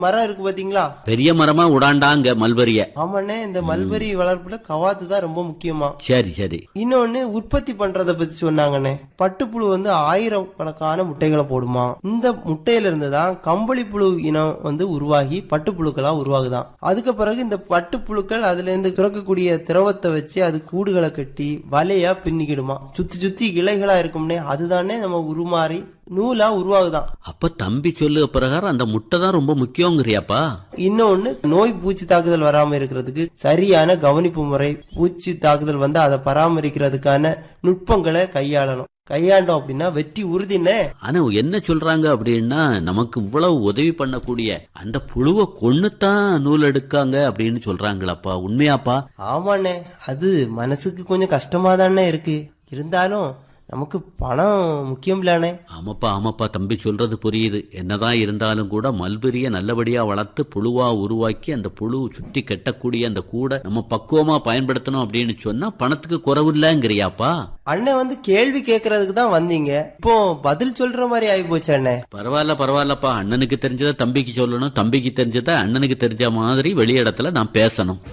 மரம் இருக்கு பாத்தீங்களா பெரிய மரமா உடாண்டாங்க மல்பரிய ஆமாண்ணே இந்த மல்பரி வளர்ப்புல கவாத்து தான் ரொம்ப முக்கியமா சரி சரி இன்னொன்னு உற்பத்தி பண்றத பத்தி சொன்னாங்கண்ணே பட்டுப்புழு வந்து ஆயிரக்கணக்கான முட்டைகளை போடுமா இந்த முட்டையில இருந்து தான் கம்பளி புழு இனம் வந்து உருவாகி பட்டுப்புழுக்களா உருவாகுதாம் அதுக்கு பிறகு இந்த பட்டுப்புழுக்கள் அதுல இருந்து சுரக்கக்கூடிய திரவத்தை வச்சு அது கூடுகளை கட்டி வலையா பின்னிக்கிடுமா சுத்தி சுத்தி இலைகளா இருக்கும்னே அதுதானே நம்ம உருமாறி நூலா உருவாகுதாம் அப்ப தம்பி சொல்லு பிரகாரம் அந்த முட்டை தான் ரொம்ப முக்கியங்கிறியாப்பா இன்னொன்னு நோய் பூச்சி தாக்குதல் வராம இருக்கிறதுக்கு சரியான கவனிப்பு முறை பூச்சி தாக்குதல் வந்து அதை பராமரிக்கிறதுக்கான நுட்பங்களை கையாளணும் கையாண்டோம் அப்படின்னா வெற்றி உறுதினே ஆனா என்ன சொல்றாங்க அப்படின்னா நமக்கு இவ்வளவு உதவி பண்ணக்கூடிய அந்த புழுவை கொன்னுத்தான் நூல் எடுக்காங்க அப்படின்னு சொல்றாங்களப்பா உண்மையாப்பா ஆமாண்ணே அது மனசுக்கு கொஞ்சம் கஷ்டமா தானே இருக்கு இருந்தாலும் நமக்கு பணம் முக்கியம் இல்லண்ணே ஆமாப்பா ஆமாப்பா தம்பி சொல்றது புரியுது என்னதான் இருந்தாலும் கூட மல்பெரிய நல்லபடியா வளர்த்து புழுவா உருவாக்கி அந்த புழு சுத்தி கெட்டக்கூடிய அந்த கூடை நம்ம பக்குவமா பயன்படுத்தணும் அப்படின்னு சொன்னா பணத்துக்கு குறவு இல்லைங்கிறியாப்பா அண்ணன் வந்து கேள்வி கேட்கறதுக்கு தான் வந்தீங்க இப்போ பதில் சொல்ற மாதிரி ஆகி போச்சு அண்ணே பரவாயில்ல பரவாயில்லப்பா அண்ணனுக்கு தெரிஞ்சதை தம்பிக்கு சொல்லணும் தம்பிக்கு தெரிஞ்சதை அண்ணனுக்கு தெரிஞ்ச மாதிரி வெளியிடத்துல நான் பேசணும்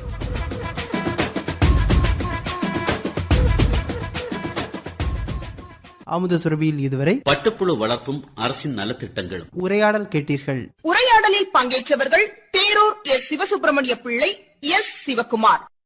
அமுத சுரபியில் இதுவரை பட்டுப்புழு வளர்ப்பும் அரசின் நலத்திட்டங்களும் உரையாடல் கேட்டீர்கள் உரையாடலில் பங்கேற்றவர்கள் தேரூர் எஸ் சிவசுப்பிரமணிய பிள்ளை எஸ் சிவகுமார்